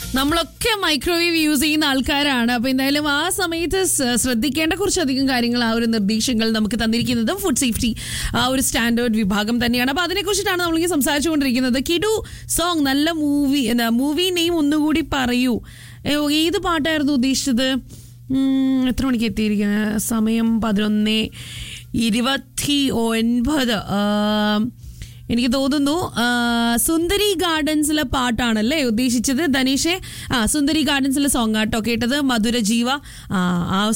നമ്മളൊക്കെ microwave use ചെയ്യുന്ന ആൾക്കാരാണ് അപ്പൊ എന്തായാലും ആ സമയത്ത് സ- ശ്രദ്ധിക്കേണ്ട കുറച്ചധികം കാര്യങ്ങൾ ആ ഒരു നിർദ്ദേശങ്ങൾ നമുക്ക് തന്നിരിക്കുന്നതും ഫുഡ് സേഫ്റ്റി ആ ഒരു സ്റ്റാൻഡേർഡ് വിഭാഗം തന്നെയാണ് അപ്പൊ അതിനെക്കുറിച്ചിട്ടാണ് നമ്മളിങ്ങനെ സംസാരിച്ചുകൊണ്ടിരിക്കുന്നത് കിഡു സോങ് നല്ല മൂവി എന്താ മൂവി നെയിം ഒന്നുകൂടി പറയൂ ഏ, ഏത് പാട്ടായിരുന്നു ഉദ്ദേശിച്ചത് ഉം, എത്ര മണിക്ക് എത്തിയിരിക്കുന്നത് സമയം പതിനൊന്ന് ഇരുപത്തി ഒൻപത് ആ, എനിക്ക് തോന്നുന്നു ആ, സുന്ദരി ഗാർഡൻസിലെ പാട്ടാണല്ലേ ഉദ്ദേശിച്ചത് ധനീഷെ ആ സുന്ദരി ഗാർഡൻസിലെ സോങ് ആട്ടോ കേട്ടത് മധുര ജീവ ആ ആ